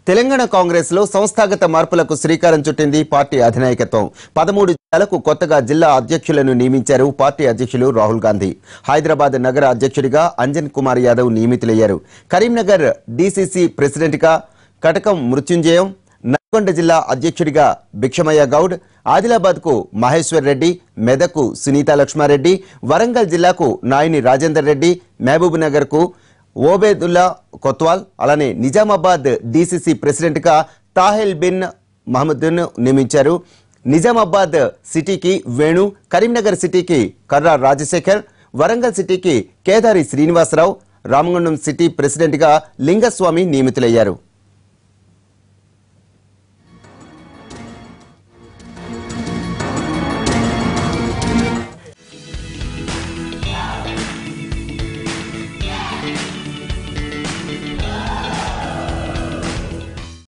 తెలంగాణ కాంగ్రెస్ లో సంస్థాగత మార్పులకు శ్రీకారం చుట్టింది పార్టీ అధినాయకత్వం పదమూడు జిల్లాలకు కొత్తగా జిల్లా అధ్యక్షులను నియమించారు పార్టీ అధ్యక్షులు రాహుల్ గాంధీ హైదరాబాద్ నగర అధ్యక్షుడిగా అంజన్ కుమార్ యాదవ్ నియమితులయ్యారు కరీంనగర్ డీసీసీ ప్రెసిడెంట్గా కటకం మృత్యుంజయం నల్గొండ జిల్లా అధ్యక్షుడిగా భిక్షమయ్య గౌడ్ ఆదిలాబాద్ కు మహేశ్వర్ రెడ్డి మెదకు సునీత లక్ష్మారెడ్డి వరంగల్ జిల్లాకు నాయని రాజేందర్ రెడ్డి మహబూబ్ నగర్ కు ఓబేదుల్లా కొత్వాల్ అలానే నిజామాబాద్ డీసీసీ ప్రెసిడెంట్గా తాహెల్ బిన్ మహమ్మద్ను నియమించారు నిజామాబాద్ సిటీకి వేణు కరీంనగర్ సిటీకి కర్రా రాజశేఖర్ వరంగల్ సిటీకి కేదారి శ్రీనివాసరావు రామగుండం సిటీ ప్రెసిడెంట్గా లింగస్వామి నియమితులయ్యారు